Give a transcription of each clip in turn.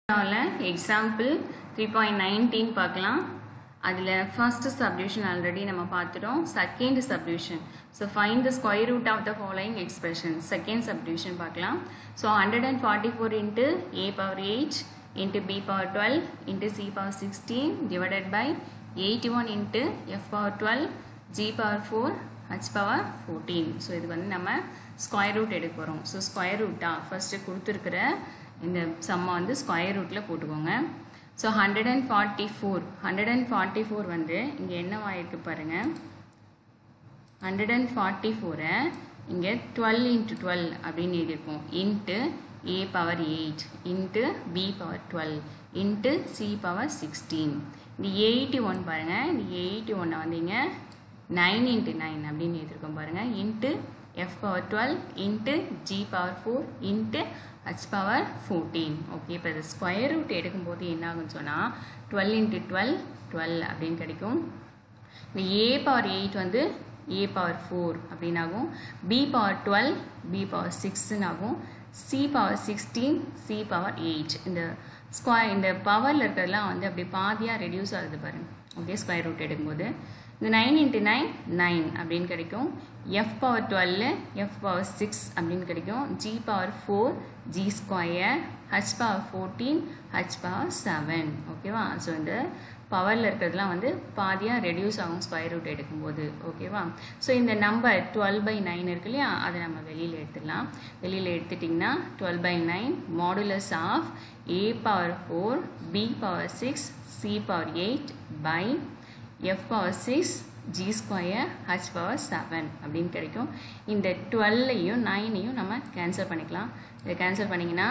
example three point nineteen பார்க்கலாம் அதில் first subdivision already நம்ம பார்த்துட்டோம் second subdivision so find the square root of the following expression second subdivision பார்க்கலாம் so hundred and forty four into A power eight into B power twelve into C power sixteen divided by eighty one into F power twelve G power four H power fourteen so இது வந்து நம்ம square root எடுக்க போகிறோம் so square ரூட்டாக first கொடுத்துருக்குற இந்த சம்மை வந்து square ரூட்டில் போட்டுக்கோங்க so hundred and forty four hundred and forty four வந்து இங்கே என்னவாயிருக்கு பாருங்கள் ஹண்ட்ரட் அண்ட் ஃபார்ட்டி ஃபோரை இங்கே டுவெல் இன்ட்டு டுவெல் அப்படின்னு எழுதியிருக்கோம் into A power eight into B power twelve into C power sixteen இந்த எயிட்டி ஒன் பாருங்கள் இந்த எயிட்டி ஒன்னை வந்து இங்கே நைன் இன்ட்டு நைன் அப்படின்னு எழுதியிருக்கோம் பாருங்கள் into F power twelve into G power four into H power fourteen okay இப்போ இது ஸ்கொயர் ரூட் எடுக்கும்போது என்ன ஆகும்னு சொன்னால் டுவெல் இன்ட்டு டுவெல் டுவெல் அப்படின்னு கிடைக்கும் இந்த ஏ பவர் எயிட் வந்து ஏ பவர் ஃபோர் அப்படின்னு ஆகும் B power twelve B power சிக்ஸ்ன்னு ஆகும் C power sixteen C power eight இந்த ஸ்கொயர் இந்த பவரில் இருக்கிறதுலாம் வந்து அப்படி பாதியாக ரெடியூஸ் ஆகுது பாருங்க ஓகே ஸ்கொயர் ரூட் எடுக்கும்போது இந்த நைன் இன்ட்டு நைன் நைன் அப்படின்னு கிடைக்கும் F power twelve F power six அப்படின்னு கிடைக்கும் G power four G square H power fourteen H power seven ஓகேவா ஸோ இந்த பவரில் இருக்கிறதுலாம் வந்து பாதியாக ரெடியூஸ் ஆகும் ஸ்கொயர் ரூட் எடுக்கும்போது ஓகேவா ஸோ இந்த நம்பர் டுவெல் பை நைன் இருக்கு இல்லையா அதை நம்ம வெளியில் எடுத்துடலாம் வெளியில் எடுத்துட்டிங்கன்னா twelve by nine modulus of A power four B power six C power eight by F power six G square H power seven அப்படின்னு கிடைக்கும் இந்த டுவெல்லையும் நைனையும் நம்ம கேன்சல் பண்ணிக்கலாம் இதை கேன்சல் பண்ணிங்கன்னா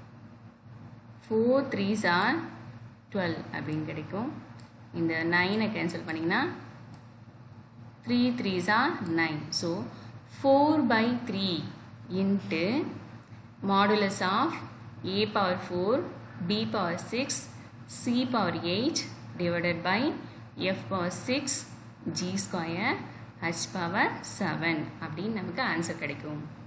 ஃபோர் த்ரீஸ் ஆர் டுவெல் அப்படின்னு கிடைக்கும் இந்த நைனை கேன்சல் பண்ணிங்கன்னா three threes are nine so four by three into modulus of A power four B power six C power eight divided by F power six G square H power seven அப்படின்னு நமக்கு answer கிடைக்கும்